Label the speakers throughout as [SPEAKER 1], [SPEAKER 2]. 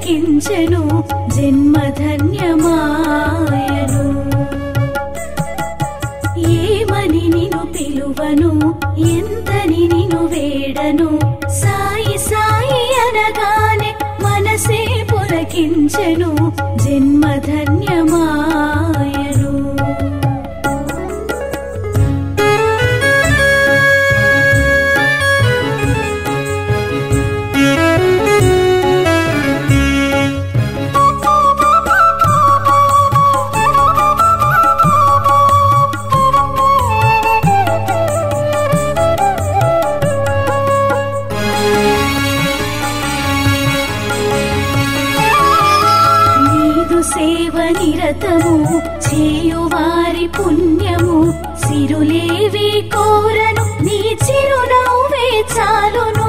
[SPEAKER 1] పులకించెను జన్మధన్యమాయను ఏమని నిను పిలువను ఎంతని నిను వేడను సాయి సాయి అనగానే మనసే పులకించెను జన్మధన్యమాయను నీదు సేవ నిరతము చేయువారి పుణ్యము సిరులేవి కోరను నీ చిరునవ్వే చాలును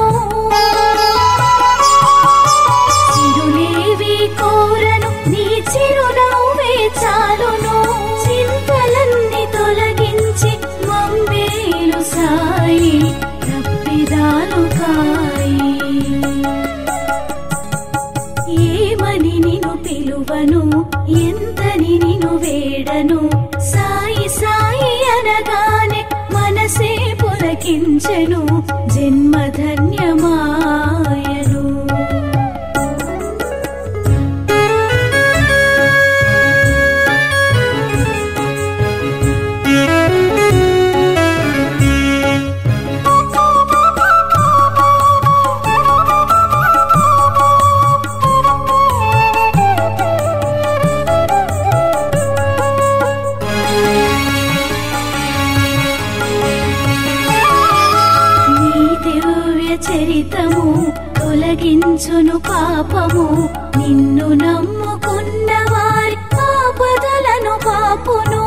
[SPEAKER 1] సిరులేవి కోరను నీ చిరునవ్వే చాలును చింతలన్నీ తొలగించి మమ్మేలు సాయి తప్పిదాలు కాయి ఏమని నిను పిలువను ఎంతని నిను వేడను సాయి సాయి అనగానే మనసే పులకించెను జన్మధన్యమాయను నీ దివ్య చరితము తొలగించును పాపము నిన్ను నమ్ముకున్న వారి ఆపదలను పాపును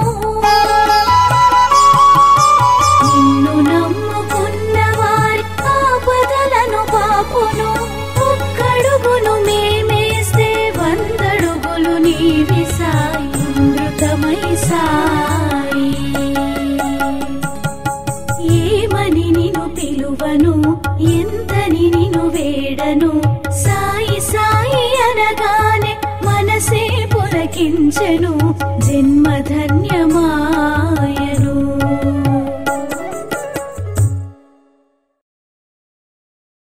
[SPEAKER 1] నిన్ను నమ్ముకున్న వారి ఆపదలను పాపును ఒక్కడుగును మేమేస్తే వందడుగులు నీవి సాయి మృతమై సాయి ఏమని నిను పిలువను ఎంతని నిను వేడను సాయి సాయి అనగానే మనసే పులకించెను జన్మధన్యమా